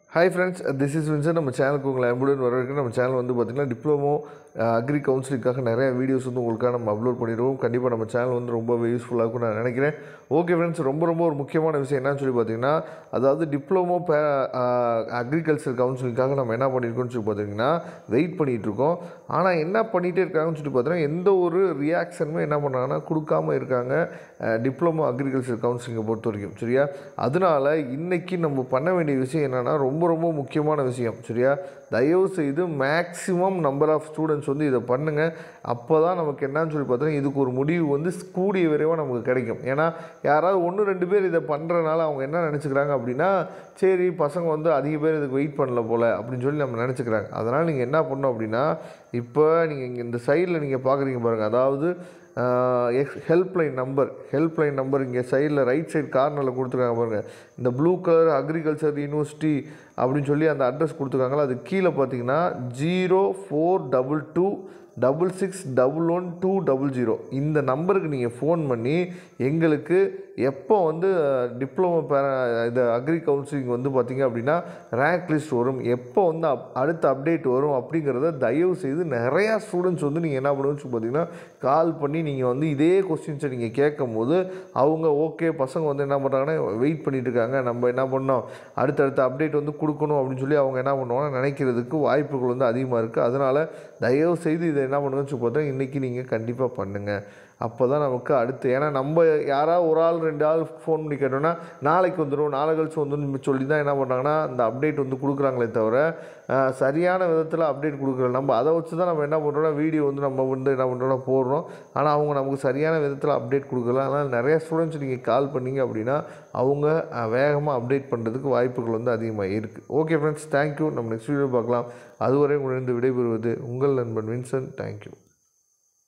hi friends this is Vinson நம்ம சேனலுக்கு உங்களை அன்புடன் வரவேற்க நம்ம சேனல் வந்து பார்த்திங்கன்னா டிப்ளமோ அக்ரி கவுன்சிலிங்காக நிறைய வீடியோஸ் வந்து உங்களுக்காக நம்ம அப்லோட் பண்ணிடுவோம் கண்டிப்பாக நம்ம சேனல் வந்து ரொம்பவே யூஸ்ஃபுல்லாக இருக்கும் நான் நினைக்கிறேன் ஓகே ஃப்ரெண்ட்ஸ் ரொம்ப ரொம்ப ஒரு முக்கியமான விஷயம் என்னன்னு சொல்லி பார்த்தீங்கன்னா அதாவது டிப்ளமோ பே அக்ரிகல்ச்சர் கவுன்சிலிங்காக நம்ம என்ன பண்ணியிருக்கோம்னு சொல்லி பார்த்தீங்கன்னா வெயிட் பண்ணிகிட்டு இருக்கோம் ஆனால் என்ன பண்ணிகிட்டே இருக்காங்கன்னு சொல்லி பார்த்தீங்கன்னா எந்த ஒரு ரியாக்ஷனுமே என்ன பண்ணாங்கன்னா கொடுக்காம இருக்காங்க டிப்ளமோ அக்ரிகல்ச்சர் கவுன்சிலிங்கை பொறுத்த வரைக்கும் சரியா அதனால இன்னைக்கு நம்ம பண்ண வேண்டிய விஷயம் என்னென்னா ரொம்ப ரொம்ப முக்கியமான விஷயம் சரியா தயவு செய்து மேக்ஸிமம் நம்பர் ஆஃப் ஸ்டூடெண்ட்ஸ் வந்து இதை பண்ணுங்கள் அப்போ தான் நமக்கு என்னன்னு சொல்லி பார்த்தோன்னா இதுக்கு ஒரு முடிவு வந்து கூடிய விரைவாக நமக்கு கிடைக்கும் ஏன்னா யாராவது ஒன்று ரெண்டு பேர் இதை பண்ணுறனால அவங்க என்ன நினச்சிக்கிறாங்க அப்படின்னா சரி பசங்க வந்து அதிக பேர் இதுக்கு வெயிட் பண்ணல போல் அப்படின்னு சொல்லி நம்ம நினச்சிக்கிறாங்க அதனால் நீங்கள் என்ன பண்ணணும் அப்படின்னா இப்போ நீங்கள் இங்கே இந்த சைடில் நீங்கள் பார்க்குறீங்க பாருங்கள் அதாவது X helpline number helpline number இங்கே சைடில் ரைட் சைடு கார்னரில் கொடுத்துருக்காங்க பாருங்கள் இந்த ப்ளூ கலர் அக்ரிகல்ச்சர் யூனிவர்சிட்டி அப்படின்னு சொல்லி அந்த அட்ரஸ் கொடுத்துருக்காங்களா அது கீழே பார்த்தீங்கன்னா zero four double two double six double one two double zero இந்த நம்பருக்கு நீங்கள் ஃபோன் பண்ணி எங்களுக்கு எப்போ வந்து டிப்ளமோ பேர இது அக்ரி கவுன்சிலிங் வந்து பார்த்திங்க அப்படின்னா ரேங்க் லிஸ்ட் வரும் எப்போ வந்து அப் அடுத்த அப்டேட் வரும் அப்படிங்கிறத தயவு செய்து நிறையா ஸ்டூடெண்ட்ஸ் வந்து நீங்கள் என்ன பண்ணுன்னு சொல்லி பார்த்தீங்கன்னா கால் பண்ணி நீங்கள் வந்து இதே கொஸ்டின்ஸை நீங்கள் கேட்கும் போது அவங்க ஓகே பசங்க வந்து என்ன பண்ணுறாங்கன்னா வெயிட் பண்ணிட்டு இருக்காங்க நம்ம என்ன பண்ணோம் அடுத்தடுத்த அப்டேட் வந்து கொடுக்கணும் அப்படின்னு சொல்லி அவங்க என்ன பண்ணுவாங்கன்னா நினைக்கிறதுக்கு வாய்ப்புகள் வந்து அதிகமாக இருக்குது அதனால் தயவு செய்து இதை என்ன பண்ணுங்கன்னு சொல்லி பார்த்தா இன்றைக்கி நீங்கள் கண்டிப்பாக பண்ணுங்கள் அப்போ தான் நமக்கு அடுத்து ஏன்னா நம்ம யாராவது ஒரு ஆள் ரெண்டு ஆள் ஃபோன் பண்ணி கேட்டோம்னா நாளைக்கு வந்துடும் நாளை கழிச்சு வந்துடும் சொல்லி தான் என்ன பண்ணுறாங்கன்னா அந்த அப்டேட் வந்து கொடுக்குறாங்களே தவிர அஹ், சரியான விதத்தில் அப்டேட் கொடுக்குறோம் நம்ம அதை வச்சு தான் நம்ம என்ன பண்ணுறோம்னா வீடியோ வந்து நம்ம வந்து என்ன பண்ணுறோம்னா போடுறோம் ஆனால் அவங்க நமக்கு சரியான விதத்தில் அப்டேட் கொடுக்கல அதனால் நிறைய ஸ்டூடெண்ட்ஸ் நீங்கள் கால் பண்ணீங்க அப்படின்னா அவங்க வேகமாக அப்டேட் பண்ணுறதுக்கு வாய்ப்புகள் வந்து அதிகமாக இருக்குது ஓகே ஃப்ரெண்ட்ஸ் தேங்க்யூ நம்ம நெக்ஸ்ட் வீடியோ பார்க்கலாம் அதுவரை உங்களிடம் விடைபெறுவது உங்கள் நண்பன் வின்சன் தேங்க்யூ